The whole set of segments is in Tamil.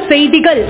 செய்திகள்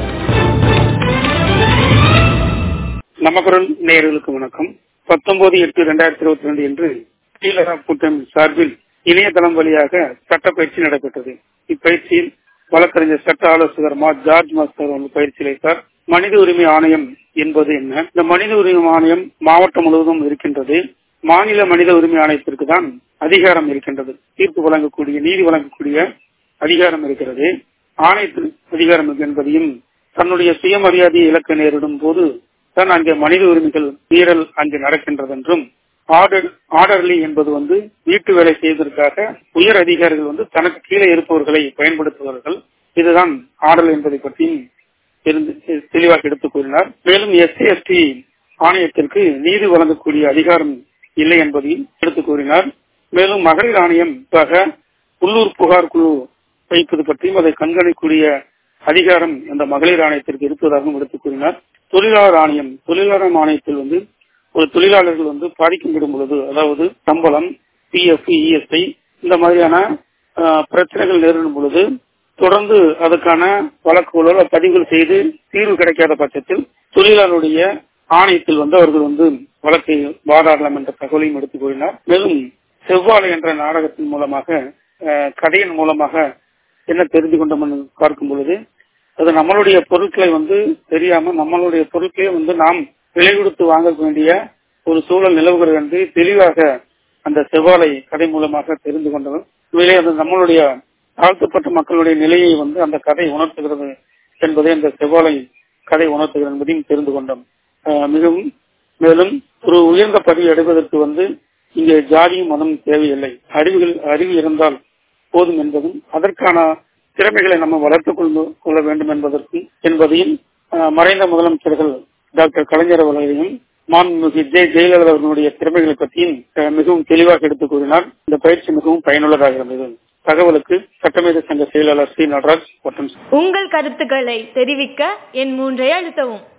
நமக்குரல் நேயர்களுக்கு வணக்கம் பத்தொன்பது எட்டு இரண்டாயிரத்தி இருபத்தி ரெண்டு என்று ஸ்ரீலகா கூட்டணி சார்பில் இணையதளம் வழியாக சட்ட பயிற்சி நடைபெற்றது இப்பயிற்சியில் வழக்கறிஞர் சட்ட ஆலோசகர் மா ஜார்ஜ் மாஸ்டர் அவர்கள் பயிற்சி அளித்தார் மனித உரிமை ஆணையம் என்பது என்ன இந்த மனித உரிமை ஆணையம் மாவட்டம் முழுவதும் இருக்கின்றது மாநில மனித உரிமை ஆணையத்திற்கு தான் அதிகாரம் இருக்கின்றது தீர்ப்பு வழங்கக்கூடிய நீதி வழங்கக்கூடிய அதிகாரம் இருக்கிறது ஆணையத்தின் அதிகாரம் என்பதையும் தன்னுடைய சுயமரியாதையை இழக்க நேரிடும் போது தான் அங்கே மனித உரிமைகள் மீறல் அங்கு நடக்கின்றது என்றும் ஆர்டர் ஆர்டர்லி என்பது வந்து வீட்டு வேலை செய்வதற்காக உயர் அதிகாரிகள் வந்து தனக்கு கீழே இருப்பவர்களை பயன்படுத்துவார்கள் இதுதான் ஆர்டர் என்பதை பற்றியும் தெளிவாக எடுத்துக் கூறினார் மேலும் எஸ்சி எஸ்டி ஆணையத்திற்கு நீதி வழங்கக்கூடிய அதிகாரம் இல்லை என்பதையும் எடுத்துக் கூறினார் மேலும் மகளிர் ஆணையம் உள்ளூர் புகார் குழு வைப்பது பற்றியும் அதை கண்காணிக்கூடிய அதிகாரம் இந்த மகளிர் ஆணையத்திற்கு இருப்பதாகவும் எடுத்துக் கூறினார் தொழிலாளர் ஆணையம் தொழிலாளர் ஆணையத்தில் வந்து ஒரு தொழிலாளர்கள் வந்து பாதிக்கப்படும் பொழுது அதாவது சம்பளம் பி எஃப் இஎஸ்ஐ இந்த மாதிரியான பிரச்சனைகள் நேரிடும் பொழுது தொடர்ந்து அதுக்கான வழக்குகளோ பதிவுகள் செய்து தீர்வு கிடைக்காத பட்சத்தில் தொழிலாளருடைய ஆணையத்தில் வந்து அவர்கள் வந்து வழக்கை வாதாடலாம் என்ற தகவலையும் எடுத்துக் கூறினார் மேலும் செவ்வாழை என்ற நாடகத்தின் மூலமாக கதையின் மூலமாக என்ன தெரிந்து கொண்டோம் என்று பார்க்கும் பொழுது அது நம்மளுடைய பொருட்களை வந்து தெரியாம நம்மளுடைய பொருட்களை வந்து நாம் விலை கொடுத்து வாங்க வேண்டிய ஒரு சூழல் நிலவுகிறது என்று தெளிவாக அந்த செவ்வாழை கதை மூலமாக தெரிந்து கொண்டவர் உண்மையிலே அது நம்மளுடைய தாழ்த்தப்பட்ட மக்களுடைய நிலையை வந்து அந்த கதை உணர்த்துகிறது என்பதை அந்த செவ்வாழை கதை உணர்த்துகிறது என்பதையும் தெரிந்து கொண்டோம் மிகவும் மேலும் ஒரு உயர்ந்த பதவி அடைவதற்கு வந்து இங்கே ஜாதியும் மதமும் தேவையில்லை அறிவுகள் அறிவு இருந்தால் போதும் என்பதும் அதற்கான திறமைகளை நம்ம வளர்த்துக் கொள்ள வேண்டும் என்பதற்கும் என்பதையும் மறைந்த முதலமைச்சர்கள் டாக்டர் கலைஞர் அவர்களையும் மாண்புமிகு ஜெய ஜெயலலிதா அவர்களுடைய திறமைகளை பற்றியும் மிகவும் தெளிவாக எடுத்துக் கூறினார் இந்த பயிற்சி மிகவும் பயனுள்ளதாக இருந்தது தகவலுக்கு சட்டமேத சங்க செயலாளர் ஸ்ரீ நடராஜ் உங்கள் கருத்துக்களை தெரிவிக்க என் மூன்றை அழுத்தவும்